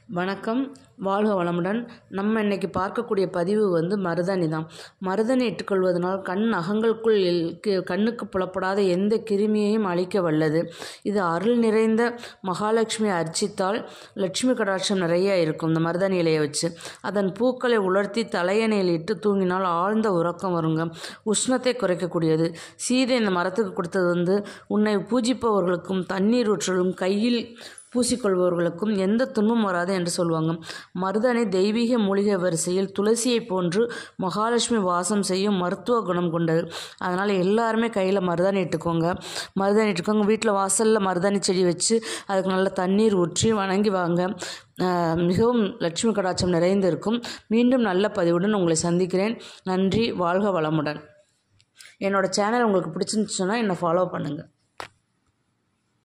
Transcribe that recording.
வணக்கம் வாழ்க வளமுடன் நம்ம இன்னைக்கு பார்க்கக்கூடிய பதிவு வந்து மருதாணி தான் மருதாணி இட்டுக்கொள்வதனால் கண் நகங்களுக்குள் எல்- கி- கண்ணுக்கு புலப்படாத எந்த கிருமியையும் அழிக்க வல்லது இது அருள் நிறைந்த மகாலட்சுமி அர்ச்சித்தால் லட்சுமி கடாட்சம் நிறைய இருக்கும் இந்த மருதாணி இலையை வச்சு அதன் பூக்களை உலர்த்தி தலையணையில் இட்டு தூங்கினால் ஆழ்ந்த உறக்கம் வருங்க உஷ்ணத்தை குறைக்கக்கூடியது சீதை இந்த மரத்துக்கு கொடுத்தது வந்து உன்னை பூஜிப்பவர்களுக்கும் தண்ணீர் ஊற்றலும் கையில் பூசிக்கொள்பவர்களுக்கும் எந்த துன்பம் வராது என்று சொல்லுவாங்க மருதாணி தெய்வீக மூலிகை வரிசையில் துளசியை போன்று மகாலட்சுமி வாசம் செய்யும் மருத்துவ குணம் கொண்டது அதனால் எல்லாருமே கையில் மருதாணி இட்டுக்கோங்க மருதாணி இட்டுக்கோங்க வீட்டில் வாசலில் மருதாணி செடி வச்சு அதுக்கு நல்ல தண்ணீர் ஊற்றி வணங்கி வாங்க ஆஹ் மிகவும் லட்சுமி கடாட்சம் நிறைந்து இருக்கும் மீண்டும் நல்ல பதிவுடன் உங்களை சந்திக்கிறேன் நன்றி வாழ்க வளமுடன் என்னோட சேனல் உங்களுக்கு பிடிச்சிருந்துச்சுன்னா என்னை ஃபாலோ பண்ணுங்கள்